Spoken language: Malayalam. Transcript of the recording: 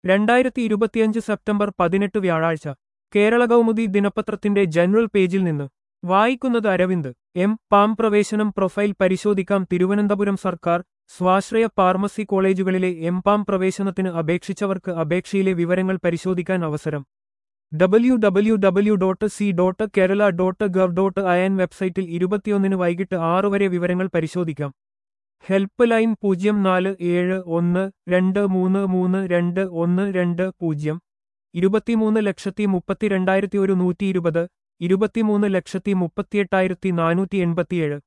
രണ്ടായിരത്തി ഇരുപത്തിയഞ്ച് സെപ്റ്റംബർ പതിനെട്ട് വ്യാഴാഴ്ച കേരള കൗമുദി ദിനപത്രത്തിന്റെ ജനറൽ പേജിൽ നിന്ന് വായിക്കുന്നത് അരവിന്ദ് എം പാം പ്രവേശനം പ്രൊഫൈൽ പരിശോധിക്കാം തിരുവനന്തപുരം സർക്കാർ സ്വാശ്രയ ഫാർമസി കോളേജുകളിലെ എം പാം പ്രവേശനത്തിന് അപേക്ഷിച്ചവർക്ക് അപേക്ഷയിലെ വിവരങ്ങൾ പരിശോധിക്കാൻ അവസരം W W W dot C dot Kerala dot gov dot in വെബ്സൈറ്റിൽ ഇരുപത്തിയൊന്നിന് വൈകിട്ട് ആറ് വരെ വിവരങ്ങൾ പരിശോധിക്കാം ഹെൽപ്പ് ലൈൻ പൂജ്യം നാല് ഏഴ് ഒന്ന് രണ്ട് മൂന്ന് മൂന്ന് രണ്ട് ഒന്ന് രണ്ട് പൂജ്യം ഇരുപത്തിമൂന്ന് ലക്ഷത്തി മുപ്പത്തിരണ്ടായിരത്തി ഒരു നൂറ്റി ഇരുപത് ഇരുപത്തിമൂന്ന് ലക്ഷത്തി മുപ്പത്തിയെട്ടായിരത്തി നാനൂറ്റി എൺപത്തിയേഴ്